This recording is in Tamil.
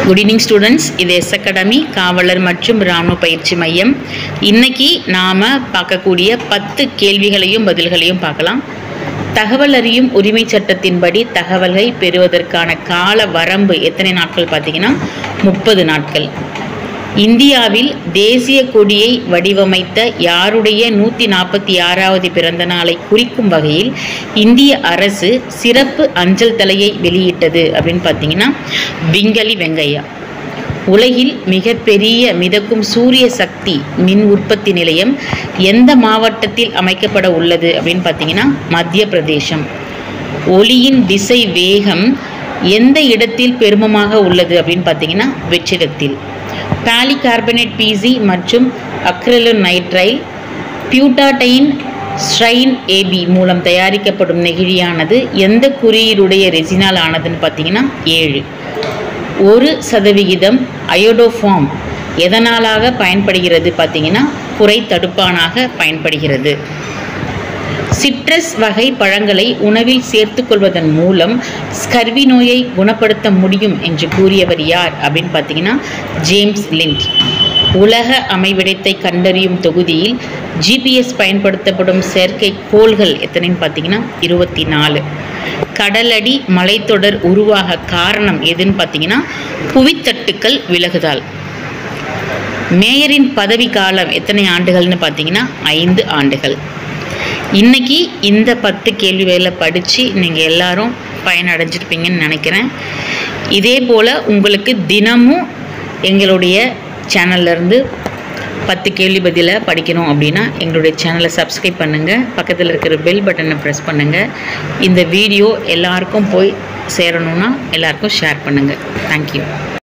குட் ஈவினிங் ஸ்டூடெண்ட்ஸ் இது எஸ் அகாடமி காவலர் மற்றும் இராணுவ பயிற்சி மையம் இன்னைக்கு நாம் பார்க்கக்கூடிய பத்து கேள்விகளையும் பதில்களையும் பார்க்கலாம் தகவல் அறியும் உரிமை சட்டத்தின்படி தகவல்களை பெறுவதற்கான கால வரம்பு எத்தனை நாட்கள் பார்த்தீங்கன்னா முப்பது நாட்கள் இந்தியாவில் தேசிய கொடியை வடிவமைத்த யாருடைய நூற்றி நாற்பத்தி ஆறாவது பிறந்த நாளை குறிக்கும் வகையில் இந்திய அரசு சிறப்பு அஞ்சல் தலையை வெளியிட்டது அப்படின்னு பார்த்தீங்கன்னா விங்கலி வெங்கையா உலகில் மிகப்பெரிய மிதக்கும் சூரிய சக்தி மின் உற்பத்தி நிலையம் எந்த மாவட்டத்தில் அமைக்கப்பட உள்ளது அப்படின்னு பார்த்தீங்கன்னா மத்திய பிரதேசம் ஒளியின் திசை வேகம் எந்த இடத்தில் பெருமமாக உள்ளது அப்படின்னு பார்த்தீங்கன்னா வெற்றிடத்தில் பாலிகார்பனேட் பிசி மற்றும் அக்ரிலோநைட்ரைல் பியூட்டாடைன் ஸ்ட்ரைன் ஏபி மூலம் தயாரிக்கப்படும் நெகிழியானது எந்த குறியீடுடைய ரெசினால் ஆனதுன்னு பார்த்தீங்கன்னா ஏழு ஒரு சதவிகிதம் அயோடோஃபார்ம் எதனாலாக பயன்படுகிறது பார்த்தீங்கன்னா குறை தடுப்பானாக பயன்படுகிறது சிட்ரஸ் வகை பழங்களை உணவில் சேர்த்துக்கொள்வதன் மூலம் ஸ்கர்வி நோயை குணப்படுத்த முடியும் என்று கூறியவர் யார் அப்படின்னு பார்த்தீங்கன்னா ஜேம்ஸ் லிண்ட் உலக அமைவிடத்தை கண்டறியும் தொகுதியில் ஜிபிஎஸ் பயன்படுத்தப்படும் செயற்கை கோள்கள் எத்தனைன்னு பார்த்தீங்கன்னா இருபத்தி நாலு கடலடி மலைத்தொடர் உருவாக காரணம் எதுன்னு பார்த்தீங்கன்னா புவித்தட்டுக்கள் விலகுதால் மேயரின் பதவி காலம் எத்தனை ஆண்டுகள்னு பார்த்தீங்கன்னா ஐந்து ஆண்டுகள் இன்னைக்கு இந்த பத்து கேள்வி வேலை படித்து நீங்கள் எல்லாரும் பயனடைஞ்சிருப்பீங்கன்னு நினைக்கிறேன் இதே போல் உங்களுக்கு தினமும் எங்களுடைய சேனல்லேருந்து பத்து கேள்வி பதிலை படிக்கணும் அப்படின்னா எங்களுடைய சேனலை சப்ஸ்கிரைப் பண்ணுங்கள் பக்கத்தில் இருக்கிற பெல் பட்டனை ப்ரெஸ் பண்ணுங்கள் இந்த வீடியோ எல்லாருக்கும் போய் சேரணுன்னா எல்லாருக்கும் ஷேர் பண்ணுங்கள் தேங்க்யூ